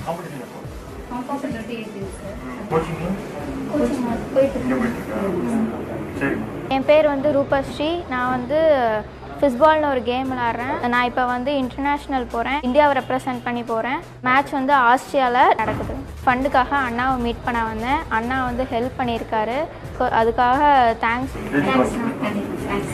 competition எப்போ compound twenty eight இருக்கு கோச்சிங்லாம் coaching போயிட்டு இங்கே போயிட்டு இருக்கா சரிம்மா என் பேர் வந்து ரூபஸ்ரீ நான் வந்து ஃபிஸ்பால்னு ஒரு கேம் விளாட்றேன் நான் இப்போ வந்து இன்டர்நேஷ்னல் போகிறேன் இந்தியாவை ரெப்ரசன்ட் பண்ணி போகிறேன் மேட்ச் வந்து ஆஸ்திரியாவில் நடக்குது ஃபண்டுக்காக அண்ணாவை மீட் பண்ண வந்தேன் அண்ணா வந்து ஹெல்ப் பண்ணியிருக்காரு ஸோ அதுக்காக தேங்க்ஸ் தேங்க்ஸ்ண்ணா கண்டிப்பாக தேங்க்ஸ்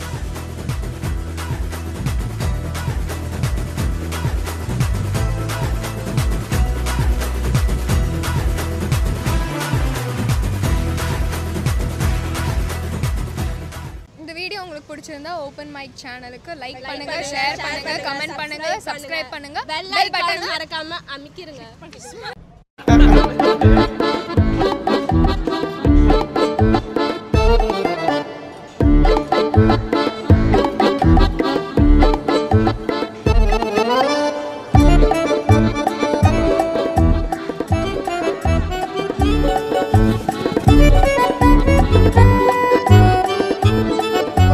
இந்த வீடியோ உங்களுக்கு பிடிச்சிருந்தா ஓப்பன் மைக் சேனலுக்கு லைக் பண்ணுங்க ஷேர் பண்ணுங்க கமெண்ட் பண்ணுங்க சப்ஸ்கிரைப் பண்ணுங்க பெல் பெல் ஐகான் பட்டன் மறக்காம அமைக்கிருங்க